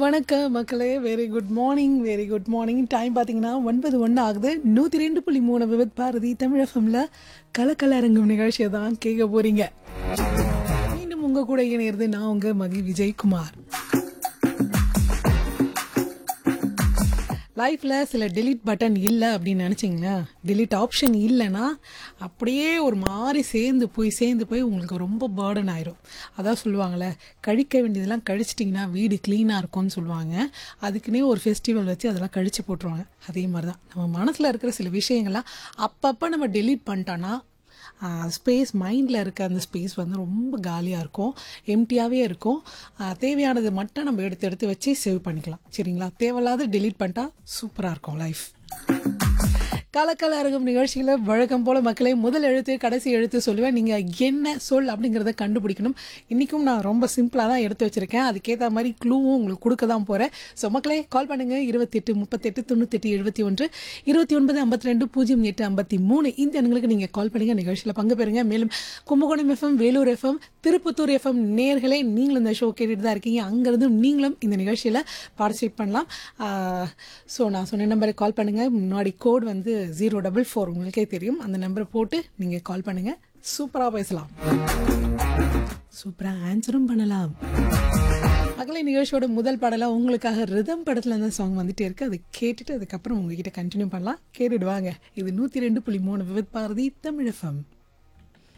வணக்கம் மக்களே very good morning very good morning time பார்த்தீங்கன்னா ஒன்பது ஒன்று ஆகுது நூற்றி ரெண்டு புள்ளி மூணு விபத் பாரதி தமிழ் எஃப்எம்ல கலக்கல அரங்கம் நிகழ்ச்சியை தான் கேட்க போறீங்க மீண்டும் உங்க கூட இணையிறது நான் உங்க மகி விஜயகுமார் லைஃப்பில் சில delete பட்டன் இல்லை அப்படின்னு நினச்சிங்களா delete ஆப்ஷன் இல்லைன்னா அப்படியே ஒரு மாதிரி சேர்ந்து போய் சேர்ந்து போய் உங்களுக்கு ரொம்ப பேர்டன் ஆயிரும் அதான் சொல்லுவாங்கள்ல கழிக்க வேண்டியதெல்லாம் கழிச்சிட்டிங்கன்னா வீடு க்ளீனாக இருக்கும்னு சொல்லுவாங்க அதுக்குன்னே ஒரு ஃபெஸ்டிவல் வச்சு அதெல்லாம் கழிச்சு போட்டுருவாங்க அதே மாதிரி தான் நம்ம மனசில் இருக்கிற சில விஷயங்கள்லாம் அப்பப்போ நம்ம delete பண்ணிட்டோன்னா ஸ்பேஸ் மைண்டில் இருக்க அந்த ஸ்பேஸ் வந்து ரொம்ப காலியாக இருக்கும் எம்டியாகவே இருக்கும் ஆஹ் தேவையானது மட்டும் நம்ம எடுத்து எடுத்து வச்சு சேவ் பண்ணிக்கலாம் சரிங்களா தேவையில்லாத delete பண்ணிட்டா சூப்பராக இருக்கும் லைஃப் கலக்கல அரங்கம் நிகழ்ச்சியில் வழக்கம் போல மக்களே முதல் எழுத்து கடைசி எழுத்து சொல்லுவேன் நீங்கள் என்ன சொல் அப்படிங்கிறத கண்டுபிடிக்கணும் இன்றைக்கும் நான் ரொம்ப சிம்பிளாக தான் எடுத்து வச்சுருக்கேன் அதுக்கேற்ற மாதிரி க்ளூவும் உங்களுக்கு கொடுக்க தான் போகிறேன் ஸோ மக்களே கால் பண்ணுங்கள் இருபத்தெட்டு முப்பத்தெட்டு தொண்ணூத்தெட்டு எழுபத்தி ஒன்று இருபத்தி ஒன்பது ஐம்பத்தி ரெண்டு பூஜ்ஜியம் எட்டு ஐம்பத்தி மூணு இந்த எண்களுக்கு நீங்கள் கால் பண்ணுங்கள் நிகழ்ச்சியில் பங்கு பெறுங்க மேலும் Kumbakonam FM Vellore FM Tiruppattur FM நேர்களே நீங்களும் இந்த ஷோ கேட்டுட்டு தான் இருக்கீங்க அங்கேருந்து நீங்களும் இந்த நிகழ்ச்சியில் பார்ட்டிசிபேட் பண்ணலாம் ஸோ நான் சொன்ன நம்பருக்கு கால் பண்ணுங்கள் முன்னாடி கோட் வந்து ஜீரோ டபுள் ஃபோர் உங்களுக்கே தெரியும் அந்த நம்பரை போட்டு நீங்கள் கால் பண்ணுங்கள் சூப்பராக பேசலாம் சூப்பராக ஆன்சரும் பண்ணலாம் மகளே நிகழ்ச்சியோட முதல் பாடலாக உங்களுக்காக ரிதம் படத்தில் அந்த சாங் வந்துட்டே இருக்கு அதை கேட்டுட்டு அதுக்கப்புறம் உங்ககிட்ட கண்டினியூ பண்ணலாம் கேட்டுடுவாங்க இது நூற்றி ரெண்டு புள்ளி மூணு விவத் பாரதி தமிழ் எஃப்எம்